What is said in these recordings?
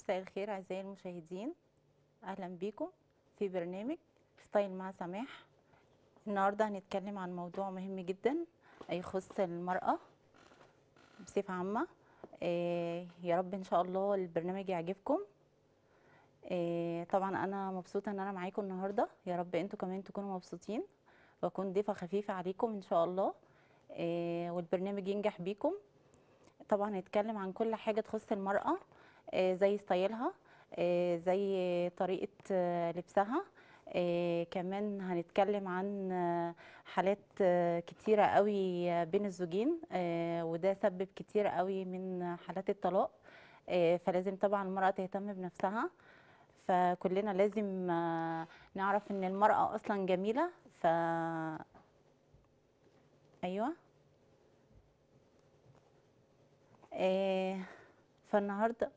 مساء الخير أعزائي المشاهدين أهلا بيكم في برنامج ستايل مع سماح النهاردة هنتكلم عن موضوع مهم جدا يخص المرأة بصفة عامة آه، يا رب إن شاء الله البرنامج يعجبكم آه، طبعا أنا مبسوطة إن أنا معاكم النهاردة يا رب أنتوا كمان تكونوا مبسوطين وأكون ضيفة خفيفة عليكم إن شاء الله آه، والبرنامج ينجح بيكم طبعا هنتكلم عن كل حاجة تخص المرأة آه، زي ستايلها آه، زي طريقة آه، لبسها آه، كمان هنتكلم عن آه، حالات آه، كتيرة قوي آه، بين الزوجين آه، وده سبب كتير قوي من حالات الطلاق آه، فلازم طبعا المرأة تهتم بنفسها فكلنا لازم آه، نعرف ان المرأة اصلا جميلة ف ايوه آه، فالنهارده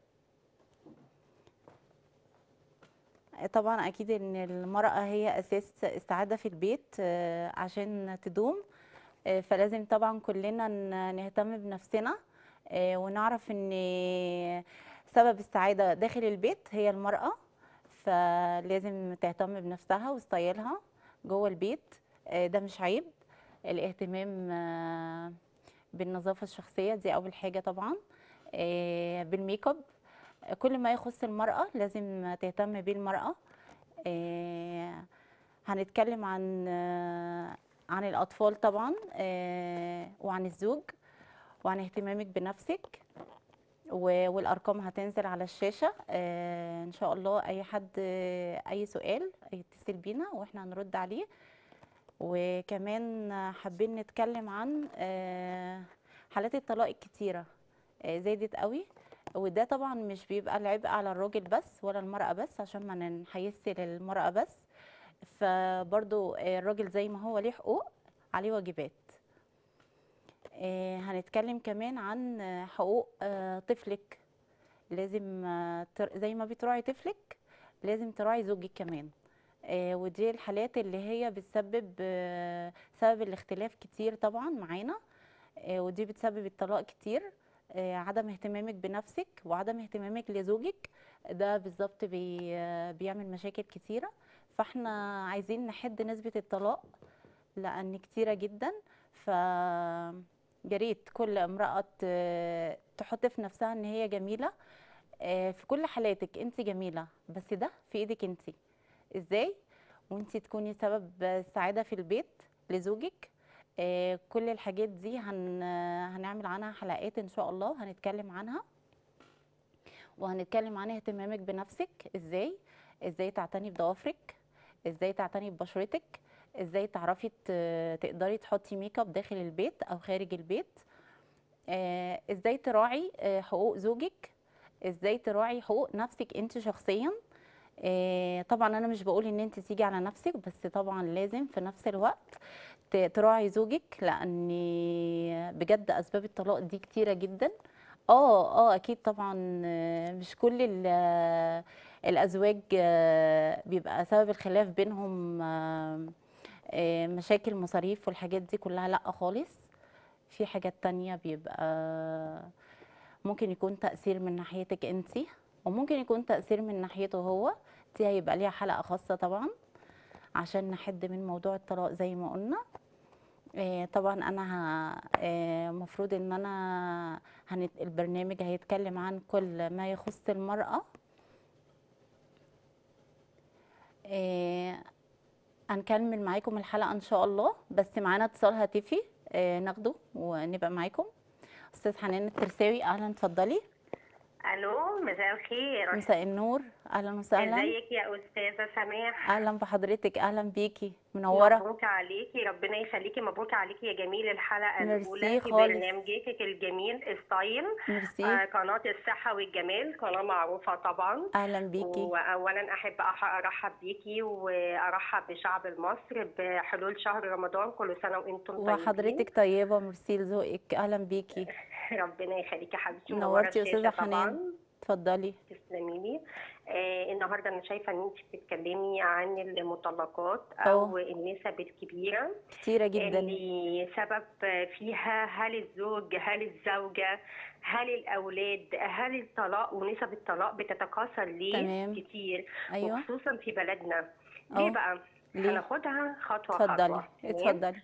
طبعا اكيد ان المرأة هي اساس السعادة في البيت آه، عشان تدوم آه، فلازم طبعا كلنا ن- نهتم بنفسنا آه، ونعرف ان سبب السعادة داخل البيت هي المرأة فلازم تهتم بنفسها وستايلها جوه البيت آه، ده مش عيب الاهتمام آه، بالنظافة الشخصية دي أول حاجة طبعا آه، بالميك اب كل ما يخص المرأة لازم تهتم بيه المرأة آه، هنتكلم عن آه، عن الأطفال طبعا آه، وعن الزوج وعن اهتمامك بنفسك و- والأرقام هتنزل على الشاشة آه، إن شاء الله أي حد آه، أي سؤال يتصل بينا وإحنا هنرد عليه وكمان حابين نتكلم عن آه، حالات الطلاق الكتيرة آه، زادت قوي وده طبعا مش بيبقى العبء على الراجل بس ولا المرأة بس عشان ما نحيزش للمرأة بس فبرضو آه، الراجل زي ما هو ليه حقوق عليه واجبات آه، هنتكلم كمان عن آه، حقوق آه، طفلك لازم آه، تر- زي ما بتراعي طفلك لازم تراعي زوجك كمان آه، ودي الحالات اللي هي بتسبب آه، سبب الاختلاف كتير طبعا معانا آه، ودي بتسبب الطلاق كتير آه، عدم اهتمامك بنفسك وعدم اهتمامك لزوجك ده بالظبط بي آه، بيعمل مشاكل كتيرة فاحنا عايزين نحد نسبة الطلاق لأن كتيرة جدا ف يا ريت كل امرأة ت- تحط في نفسها ان هي جميلة آه، في كل حالاتك انت جميلة بس ده في ايدك انت ازاي وانت تكوني سبب السعادة في البيت لزوجك آه، كل الحاجات دي هن هنعمل عنها حلقات ان شاء الله هنتكلم عنها وهنتكلم عن اهتمامك بنفسك ازاي ازاي تعتني بضوافرك ازاي تعتني ببشرتك ازاي تعرفي ت- تقدري تحطي ميك اب داخل البيت او خارج البيت آه، ازاي تراعي آه، حقوق زوجك ازاي تراعي حقوق نفسك انت شخصيا آه، طبعا انا مش بقول ان انت تيجي على نفسك بس طبعا لازم في نفس الوقت ت- تراعي زوجك لان بجد اسباب الطلاق دي كتيره جدا اه اه اكيد طبعا آه، مش كل ال- الازواج آه، بيبقى سبب الخلاف بينهم آه، آه، مشاكل مصاريف والحاجات دي كلها لا خالص في حاجات تانية بيبقى ممكن يكون تأثير من ناحيتك انتي وممكن يكون تأثير من ناحيته هو دي هيبقى ليها حلقة خاصة طبعا عشان نحد من موضوع الطلاق زي ما قلنا آه، طبعا انا ه- آه، مفروض ان انا هنت... البرنامج هيتكلم عن كل ما يخص المرأة آه، هنكمل معاكم الحلقة ان شاء الله بس معانا اتصال هاتفي آه، ناخده ونبقى معاكم استاذ حنان الترساوي اهلا اتفضلي الو مساء الخير مساء النور اهلا وسهلا ازيك يا استاذه سماح اهلا بحضرتك اهلا بيكي منوره مبروك عليكي ربنا يخليكي مبروك عليكي يا جميل الحلقه ميرسي الاولى في خالص. برنامجك الجميل ستايل ميرسي آه قناه الصحه والجمال قناه معروفه طبعا اهلا بيكي واولا احب أح- ارحب بيكي وارحب بشعب مصر بحلول شهر رمضان كل سنه وانتم طيبين وحضرتك طيبه ميرسي لذوقك اهلا بيكي ربنا يخليكي يا حبيبتي نورتي يا منورة أستاذة الشاشة حنان. طبعاً. اتفضلي تسلمي لي آه النهارده انا شايفه ان انت بتتكلمي عن المطلقات او اه النسب الكبيره كتيرة جدا اللي سبب فيها هل الزوج هل الزوجه هل الاولاد هل الطلاق ونسب الطلاق بتتكاثر ليه تمام كتير ايوه وخصوصا في بلدنا ليه اه بقى ليه هناخدها خطوه اتفضلي خطوه تمام اتفضلي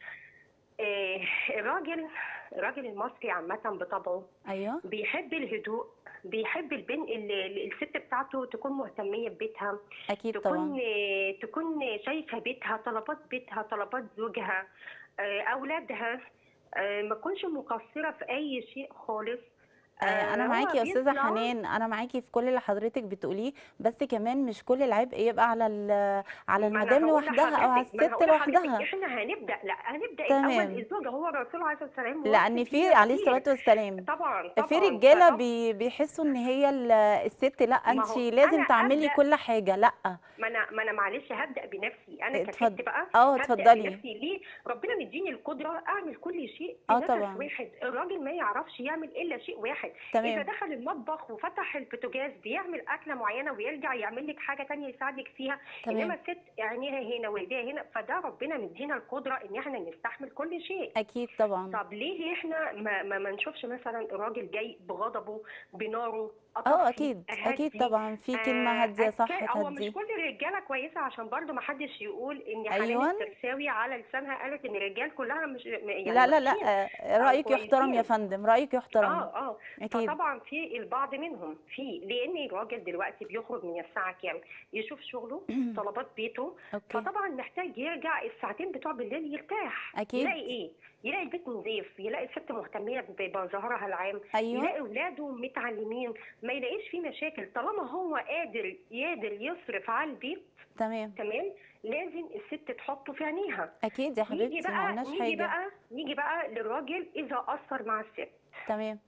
آه الراجل الراجل المصري عامه بطبعه ايوه بيحب الهدوء بيحب البن ال- ال- الست بتاعته تكون مهتمية ببيتها اكيد طبعا تكون تكون شايفة بيتها طلبات بيتها طلبات زوجها آه، أولادها آه، ما تكونش مقصرة في أي شيء خالص آه، انا آه، معاكي يا هو استاذه بيطلع حنان انا معاكي في كل اللي حضرتك بتقوليه بس كمان مش كل العبء يبقى على ال- على ما المدام انا هقول لوحدها او على لحضرتك ما انا الست هقول لحضرتك لوحدها احنا هنبدا لا هنبدا الاول تمام الزوجه هو الرسول عليه الصلاه والسلام لان وصي في فيها عليه الصلاه كتير والسلام طبعا في طبعا رجاله فطب بي بيحسوا ان هي ال- الست لا ما انت هو لازم انا تعملي ابدا كل حاجه لا ما انا ما انا معلش هبدا بنفسي انا كست اتفضل بقى اه هبدا اتفضلي بنفسي ليه ربنا مديني القدره اعمل كل شيء اه بنفس طبعا واحد الراجل ما يعرفش يعمل الا شيء واحد اذا تمام دخل المطبخ وفتح البوتاجاز بيعمل اكله معينه ويرجع يعمل لك حاجه تانية يساعدك فيها انما تمام الست عينيها هنا وايديها هنا فده ربنا مدينا القدره ان احنا نستحمل كل شيء اكيد طبعا طب ليه احنا ما ما, ما نشوفش مثلا الراجل جاي بغضبه بناره اه اطفي اكيد اكيد اهدي طبعا في كلمه آه، هاديه صح أتك... هو مش تهديه كل الرجاله كويسه عشان برضو ما حدش يقول ان حنان ايوه السرساوي على لسانها قالت ان الرجال كلها مش يعني لا لا لا وحشين آه، او رايك يحترم يا كويسين فندم رايك يحترم اه اه اكيد فطبعا في البعض منهم في لان الراجل دلوقتي بيخرج من الساعه كام يشوف شغله طلبات بيته اوكي فطبعا محتاج يرجع الساعتين بتوع بالليل يرتاح اكيد يلاقي ايه يلاقي البيت نظيف يلاقي الست مهتميه بمظهرها العام ايوه يلاقي اولاده متعلمين ما يلاقيش فيه مشاكل طالما هو قادر قادر يصرف على البيت تمام تمام لازم الست تحطه في عينيها اكيد يا نيجي حبيبتي ما بقى قلناش نيجي حاجه بقى نيجي بقى للراجل اذا قصر مع الست تمام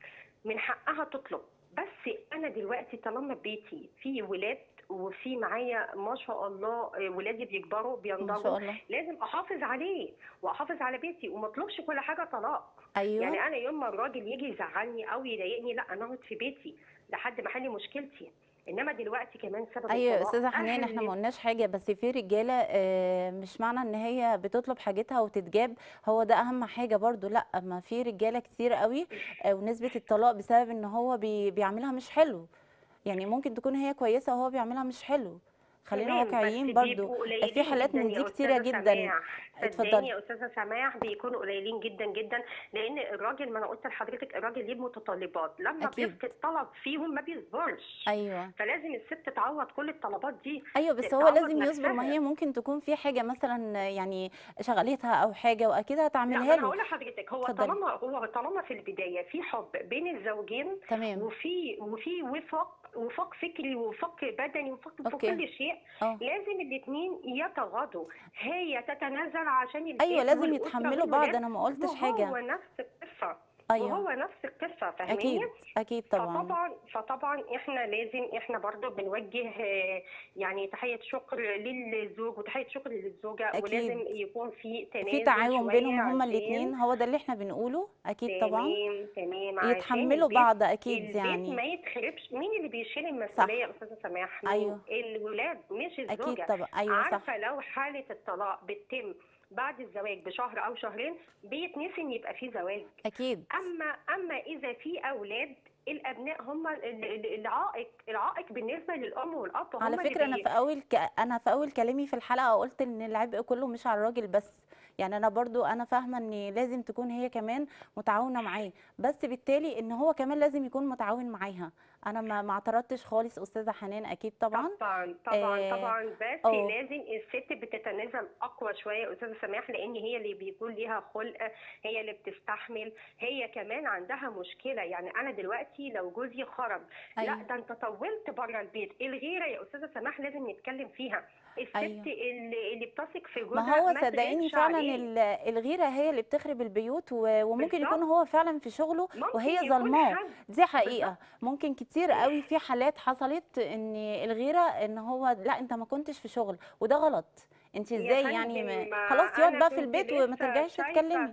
من حقها تطلب بس انا دلوقتي طالما بيتي فيه ولاد وفي معايا ما شاء الله آه، ولادي بيكبروا ما شاء بينضجوا الله لازم احافظ عليه واحافظ على بيتي وما اطلبش كل حاجه طلاق ايوه يعني انا يوم ما الراجل يجي يزعلني او يضايقني لا انا اقعد في بيتي لحد ما احل مشكلتي انما دلوقتي كمان سبب ايوه يا الطلاق استاذه حنان احنا ما اهل قلناش حاجه بس في رجاله آه، مش معنى ان هي بتطلب حاجتها وتتجاب هو ده اهم حاجه برضو لا ما في رجاله كتير قوي آه، ونسبه الطلاق بسبب ان هو بي بيعملها مش حلو يعني ممكن تكون هي كويسه وهو بيعملها مش حلو خلينا تمام بس واقعيين برضو بيبقوا في قليلين حالات جدا من يا دي كتيره استاذه جدا سماح صدقيني اتفضلي يا استاذه سماح بيكونوا قليلين جدا جدا لان الراجل ما انا قلت لحضرتك الراجل ليه متطلبات لما اكيد بيفقد طلب فيهم ما بيصبرش ايوه فلازم الست تعوض كل الطلبات دي ايوه بس هو تعوض لازم يصبر ما نفسها هي ممكن تكون في حاجه مثلا يعني شغلتها او حاجه واكيد لا ما هتعملها انا له هقول لحضرتك هو اتفضلي طالما هو طالما في البدايه في حب بين الزوجين تمام وفي وفي وفاق وفاق فكري وفاق بدني وفاق في اوكي كل شيء اه لازم الاثنين يتغاضوا هي تتنازل عشان ايوه البيت لازم والاسره يتحملوا بعض والولاد انا ما قلتش وهو حاجه نفس القصه ايوه وهو نفس القصه فاهماني اكيد اكيد طبعا فطبعا فطبعا احنا لازم احنا برضو بنوجه آه، يعني تحيه شكر للزوج وتحيه شكر للزوجه ولازم اكيد يكون في في تنازل تعاون شويه بينهم هما عشان الاتنين هو ده اللي احنا بنقوله اكيد طبعا تمام تمام عشان يتحملوا البيت بعض اكيد البيت يعني ما يتخربش مين اللي بيشيل صح المسؤوليه يا استاذه سماح مين ايوه الولاد مش اكيد الزوجه طبعا ايوه صح عارفه لو حاله الطلاق بتتم بعد الزواج بشهر او شهرين بيتنسي ان يبقى في زواج اكيد اما اما اذا في اولاد الابناء هم ال- ال- العائق العائق بالنسبه للام والاب على هم اللي فكره انا بي في اول ك... انا في اول كلامي في الحلقه قلت ان العبء كله مش على الراجل بس يعني انا برضو انا فاهمه ان لازم تكون هي كمان متعاونه معاه بس بالتالي ان هو كمان لازم يكون متعاون معاها انا ما ما اعترضتش خالص استاذه حنان اكيد طبعا طبعا طبعا اه طبعا بس اه لازم الست بتتنازل اقوى شويه يا استاذه سماح لان هي اللي بيكون ليها خلق هي اللي بتستحمل هي كمان عندها مشكله يعني انا دلوقتي لو جوزي خرج لا ايوه ده انت طولت بره البيت الغيره يا استاذه سماح لازم نتكلم فيها الست ايوه اللي, اللي بتثق في ما جوزها هو ما صدقيني تغيرش فعلا عليه ال- الغيرة هي اللي بتخرب البيوت و- وممكن يكون بالظبط هو فعلا في شغله ممكن وهي يكون ظلماه حد دي بالظبط حقيقة ممكن كتير قوي في حالات حصلت ان الغيرة ان هو لا انت ما كنتش في شغل وده غلط انت يا ازاي يعني فندم ما خلاص يقعد انا بقى في كنت البيت وما لسه ترجعيش شايفه تتكلمي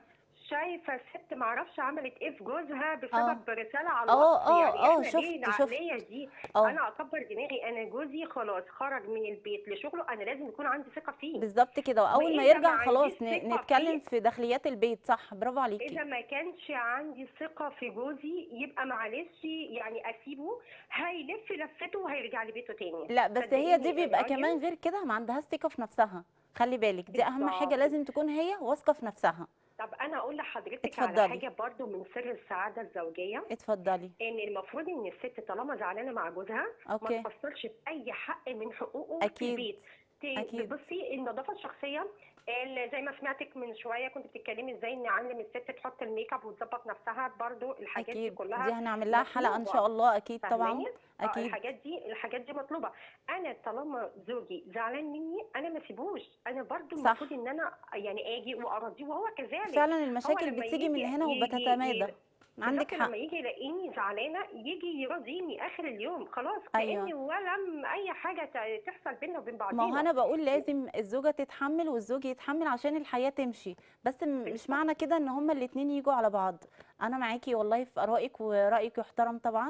شايفه ست معرفش عملت ايه في جوزها بسبب رساله على اه الواتس اه يعني اه احنا ليه شفت شفت العقليه دي اه انا اكبر دماغي انا جوزي خلاص خرج من البيت لشغله انا لازم يكون عندي ثقه فيه بالظبط كده واول ما واذا ما يرجع عنديش خلاص ن- ثقه نتكلم فيه في داخليات البيت صح برافو عليكي اذا ما كانش عندي ثقه في جوزي يبقى معلش يعني اسيبه هيلف لفته وهيرجع لبيته تاني لا بس هي صدقيني دي بيبقى الراجل كمان غير كده ما عندهاش ثقة في نفسها خلي بالك دي اهم حاجة بالظبط لازم تكون هي واثقة في نفسها طب انا اقول لحضرتك على اتفضلي حاجه برضو من سر السعاده الزوجيه اتفضلي ان المفروض ان الست طالما زعلانه مع جوزها ما اوكي تقصرش في اي حق من حقوقه في اكيد البيت ت- اكيد بصي النظافه الشخصيه ال- زي ما سمعتك من شويه كنت بتتكلمي ازاي نعلم الست تحط الميك اب وتظبط نفسها برضو الحاجات دي اكيد دي كلها هنعمل لها حلقة ان مطلوبه شاء الله اكيد طبعا فاهماني اه اكيد الحاجات دي الحاجات دي مطلوبه انا طالما زوجي زعلان مني انا ما اسيبوش انا برضو المفروض صح ان انا يعني اجي وارضيه وهو كذلك فعلا هو المشاكل لما بتيجي من يجي هنا يجي وبتتمادى ي- عندك بالظبط حق لما يجي يلاقيني زعلانه يجي يرضيني اخر اليوم خلاص ايوه كاني ولم اي حاجه ت- تحصل بينا وبين ما هو بعضينا انا بقول لازم الزوجة تتحمل والزوج يتحمل عشان الحياة تمشي بس م- مش بالظبط معنى كده ان هما الاتنين يجوا على بعض انا معاكي والله في ارائك ورأيك يحترم طبعا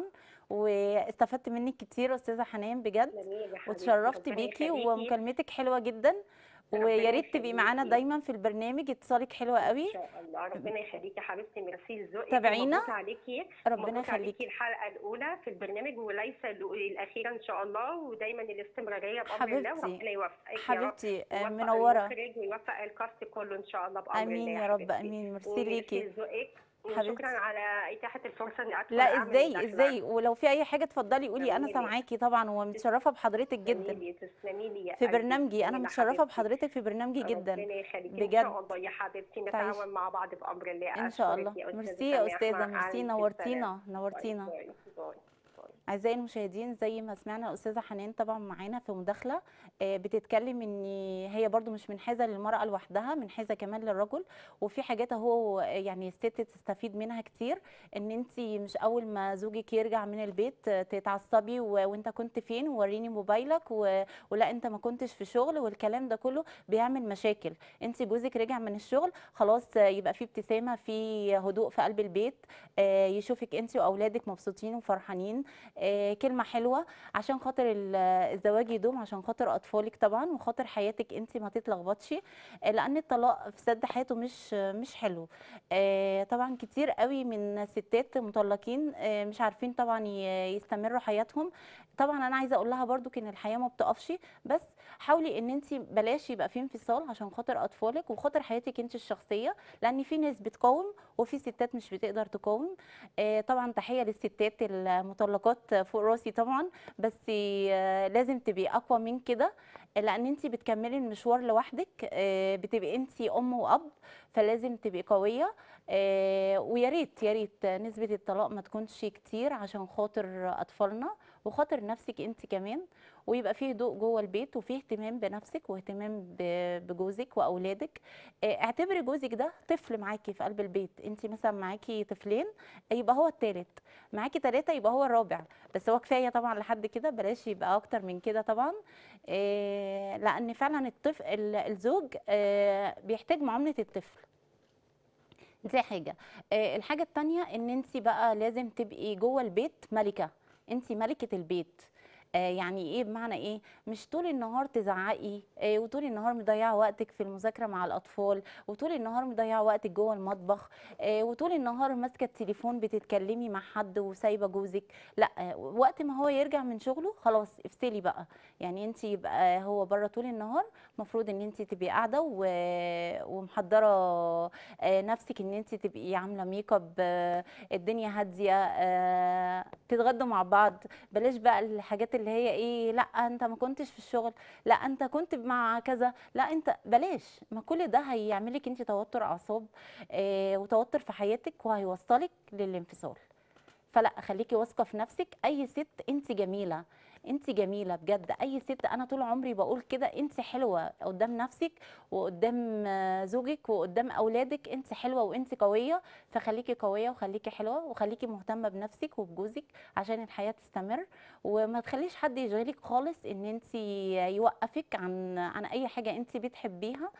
واستفدت منك كتير استاذة حنان بجد جميل يا حبيبتي واتشرفت ربنا بيكي يخليكي ومكالمتك حلوة جدا ويا ربنا ريت تبقي معانا يخليكي دايما في البرنامج اتصالك حلوة ان قوي شاء الله ربنا يخليكي حبيبتي ميرسي لذوقك تابعينا ومبروك عليكي ربنا مبروك عليكي يخليكي الحلقه الاولى في البرنامج وليس الأو- الاخيره ان شاء الله ودايما الاستمراريه بامر الله حبيبتي وربنا يوفقك يا رب حبيبتي آه، ويوفق منورة المخرج ويوفق الكاست كله ان شاء الله بامر امين الله يا يا رب حبيبتي امين ميرسي وميرسي ليكي لذوقك وشكرا حبيبتي على اتاحه الفرصه اني ادخل لا اعمل ازاي مداخله ازاي ولو في اي حاجه اتفضلي قولي انا تسلمي لي سامعاكي طبعا ومتشرفه بحضرتك تسلمي جدا لي تسلمي لي يا في قلبي برنامجي انا تسلمي لي متشرفه حبيبتي بحضرتك في برنامجي جدا ربنا يخليكي ان بجد شاء الله يا حبيبتي تعيش نتعاون مع بعض بامر الله ان شاء اشكرك الله يا استاذه ميرسي يا سماح استاذه مع ميرسي الف سلامه نورتينا باي نورتينا باي باي أعزائي المشاهدين زي ما سمعنا الأستاذة حنان طبعا معانا في مداخلة آه، بتتكلم إن هي برضو مش منحازة للمرأة لوحدها منحازة كمان للرجل وفي حاجات أهو آه، يعني الست تستفيد منها كتير إن أنت مش أول ما زوجك يرجع من البيت آه، تتعصبي و- وأنت كنت فين ووريني موبايلك و... ولا أنت ما كنتش في شغل والكلام ده كله بيعمل مشاكل أنت جوزك رجع من الشغل خلاص آه، يبقى في ابتسامة في هدوء في قلب البيت آه، يشوفك أنت وأولادك مبسوطين وفرحانين آه، كلمة حلوة عشان خاطر ال- الزواج يدوم عشان خاطر أطفالك طبعا وخاطر حياتك أنت ما تتلخبطش آه، لأن الطلاق في سد حياته مش مش حلو آه، طبعا كتير قوي من ستات مطلقين آه، مش عارفين طبعا ي- يستمروا حياتهم طبعا انا عايزه اقول لها برضو ان الحياه ما بتقفش بس حاولي ان انت بلاش يبقى في انفصال عشان خاطر اطفالك وخاطر حياتك انت الشخصيه لان في ناس بتقاوم وفي ستات مش بتقدر تقاوم آه، طبعا تحيه للستات المطلقات فوق راسي طبعا بس آه، لازم تبقي اقوى من كده لان انت بتكملي المشوار لوحدك آه، بتبقي انت ام واب فلازم تبقي قويه آه، ويا ريت يا ريت نسبه الطلاق ما تكونش كتير عشان خاطر اطفالنا وخاطر نفسك انت كمان ويبقى فيه هدوء جوه البيت وفيه اهتمام بنفسك واهتمام ب- بجوزك واولادك آه، اعتبري جوزك ده طفل معاكي في قلب البيت انت مثلا معاكي طفلين يبقى هو الثالث معاكي ثلاثه يبقى هو الرابع بس هو كفايه طبعا لحد كده بلاش يبقى اكتر من كده طبعا آه، لان فعلا الطفل ال- الزوج آه، بيحتاج معامله الطفل دي حاجه آه، الحاجه التانية ان انت بقى لازم تبقي جوه البيت ملكه انت ملكه البيت آه، يعني ايه بمعنى ايه مش طول النهار تزعقي آه، وطول النهار مضيعه وقتك في المذاكره مع الاطفال وطول النهار مضيعه وقتك جوه المطبخ آه، وطول النهار ماسكه التليفون بتتكلمي مع حد وسايبه جوزك لا آه، وقت ما هو يرجع من شغله خلاص افصلي بقى يعني انت يبقى هو بره طول النهار المفروض ان انت تبقي قاعده و- ومحضره آه، نفسك ان انت تبقي عامله ميك اب آه، الدنيا هاديه آه، تتغدوا مع بعض بلاش بقى الحاجات اللي هي ايه لا انت ما كنتش في الشغل لا انت كنت مع كذا لا انت بلاش ما كل ده هيعملك انت توتر اعصاب آه، وتوتر في حياتك وهيوصلك للانفصال فلا خليكي واثقه في نفسك اي ست انت جميله انت جميله بجد اي ست انا طول عمري بقول كده انت حلوه قدام نفسك وقدام آه، زوجك وقدام اولادك انت حلوه وانت قويه فخليكي قويه وخليكي حلوه وخليكي مهتمه بنفسك وبجوزك عشان الحياه تستمر وما تخليش حد يشغلك خالص ان انت يوقفك عن عن اي حاجه انت بتحبيها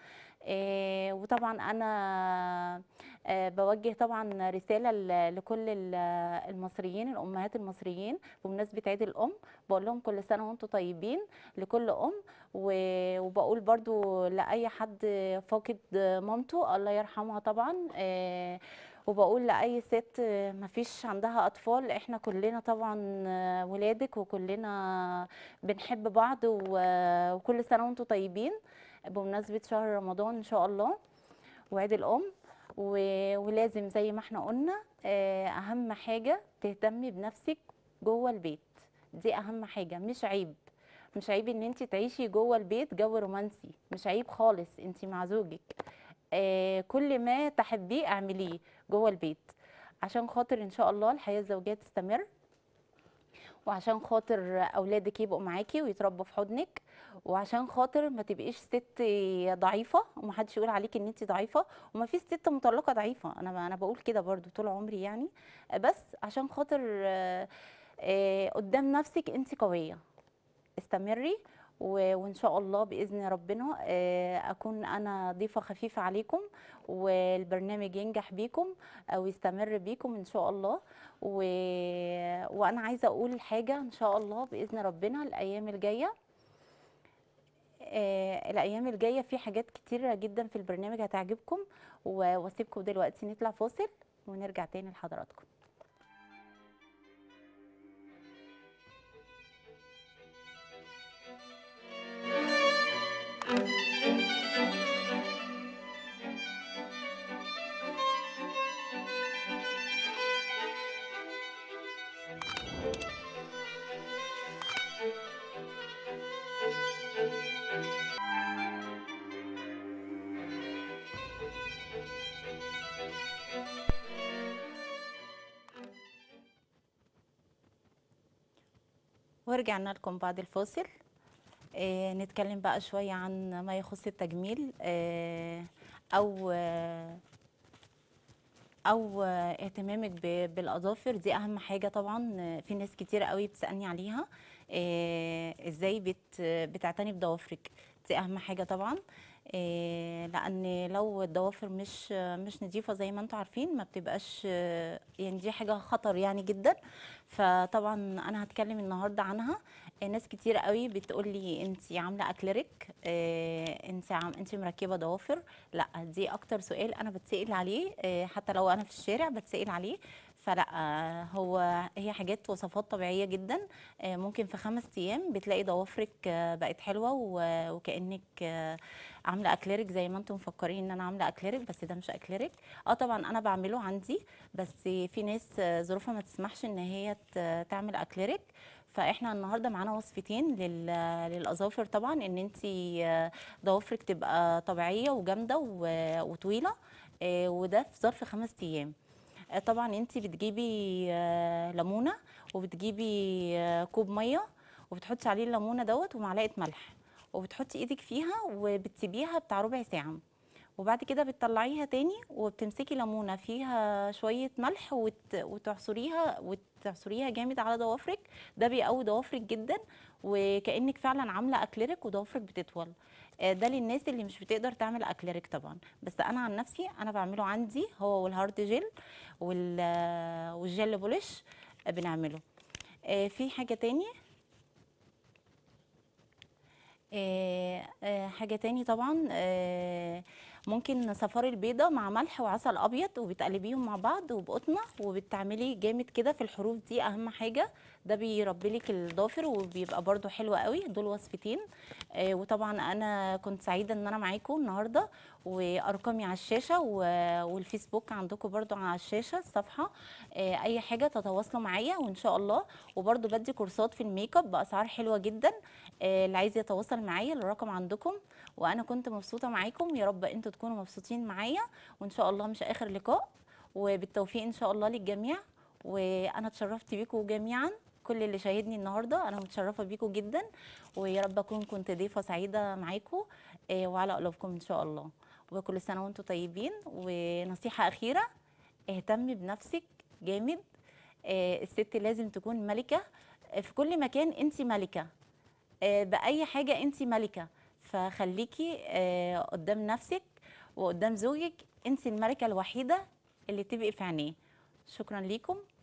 آه، وطبعا انا آه، بوجه طبعا رساله ل- لكل ال- المصريين الامهات المصريين بمناسبه عيد الام بقول لهم كل سنه وانتم طيبين لكل ام و- وبقول برضو لاي حد فاقد مامته الله يرحمها طبعا آه، وبقول لاي ست مفيش عندها اطفال احنا كلنا طبعا ولادك وكلنا بنحب بعض و- وكل سنه وانتم طيبين بمناسبه شهر رمضان ان شاء الله وعيد الام و- ولازم زي ما احنا قلنا آه، اهم حاجه تهتمي بنفسك جوه البيت دي اهم حاجه مش عيب مش عيب ان انت تعيشي جوه البيت جو رومانسي مش عيب خالص انت مع زوجك آه، كل ما تحبيه اعمليه جوه البيت عشان خاطر ان شاء الله الحياه الزوجيه تستمر وعشان خاطر اولادك يبقوا معاكي ويتربوا في حضنك وعشان خاطر ما تبقيش ست ضعيفه ومحدش يقول عليكي ان انت ضعيفه وما فيش ست مطلقه ضعيفه انا انا بقول كده برضو طول عمري يعني بس عشان خاطر آه، آه، قدام نفسك انت قويه استمري و- وان شاء الله باذن ربنا آه، اكون انا ضيفه خفيفه عليكم والبرنامج ينجح بيكم او يستمر بيكم ان شاء الله و... وانا عايزه اقول حاجه ان شاء الله باذن ربنا الايام الجايه آه، الايام الجايه في حاجات كتيره جدا في البرنامج هتعجبكم و- واسيبكم دلوقتي نطلع فاصل ونرجع تاني لحضراتكم ورجعنا لكم بعد الفاصل آه نتكلم بقى شوية عن ما يخص التجميل آه أو آه أو آه اهتمامك ب- بالأظافر دي أهم حاجة طبعا آه، في ناس كتير قوي بتسألني عليها آه إزاي بت بتعتني بضوافرك دي أهم حاجة طبعا آه لأن لو الضوافر مش مش نظيفة زي ما انتوا عارفين ما بتبقاش آه، يعني دي حاجة خطر يعني جدا فطبعا انا هتكلم النهارده عنها آه، ناس كتير قوي بتقول لي انت عامله اكليريك انت عم انت مركبه ضوافر لا دي اكتر سؤال انا بتسال عليه آه، حتى لو انا في الشارع بتسال عليه فلا آه، هو هي حاجات وصفات طبيعيه جدا آه، ممكن في خمس ايام بتلاقي ضوافرك آه، بقت حلوه و- وكانك آه، عامله اكليريك زي ما انتم مفكرين ان انا عامله اكليريك بس ده مش اكليريك اه طبعا انا بعمله عندي بس في ناس آه، ظروفها ما تسمحش ان هي ت- تعمل اكليريك فاحنا النهارده معانا وصفتين لل- للاظافر طبعا ان انت ضوافرك تبقى طبيعيه وجامده و- وطويله آه، وده في ظرف خمس ايام آه، طبعا انت بتجيبي آه، ليمونه وبتجيبي آه، كوب ميه وبتحطي عليه الليمونه دوت ومعلقه ملح وبتحطي ايدك فيها وبتسيبيها بتاع ربع ساعه وبعد كده بتطلعيها تاني وبتمسكي ليمونه فيها شويه ملح وت... وتعصريها وتعصريها جامد على ضوافرك ده بيقوي ضوافرك جدا وكانك فعلا عامله اكليريك وضوافرك بتطول آه، ده للناس اللي مش بتقدر تعمل اكليريك طبعا بس انا عن نفسي انا بعمله عندي هو والهارد جel وال والجل بولش آه، بنعمله آه، في حاجه تاني آه، آه، حاجة تاني طبعا آه، ممكن صفار البيضة مع ملح وعسل أبيض وبتقلبيهم مع بعض وبقطنة وبتعملي جامد كده في الحروف دي أهم حاجة ده بيربي لك الضافر وبيبقى برضو حلو قوي دول وصفتين آه، وطبعا أنا كنت سعيدة إن أنا معاكم النهاردة وأرقامي على الشاشة و- والفيسبوك عندكم برضو على الشاشة الصفحة آه، أي حاجة تتواصلوا معايا وإن شاء الله وبرضو بدي كورسات في الميك اب بأسعار حلوة جدا آه، اللي عايز يتواصل معايا الرقم عندكم وانا كنت مبسوطه معاكم يا رب انتوا تكونوا مبسوطين معايا وان شاء الله مش اخر لقاء وبالتوفيق ان شاء الله للجميع وانا اتشرفت بيكم جميعا كل اللي شاهدني النهارده انا متشرفه بيكم جدا ويا رب اكون كنت ضيفه سعيده معاكم آه، وعلى قلوبكم ان شاء الله وكل سنه وانتم طيبين ونصيحه اخيره اهتمي بنفسك جامد آه، الست لازم تكون ملكه آه، في كل مكان انت ملكه آه، باي حاجه انت ملكه فخليكي آه، قدام نفسك وقدام زوجك انت الملكه الوحيده اللي تبقي في عينيه شكرا ليكم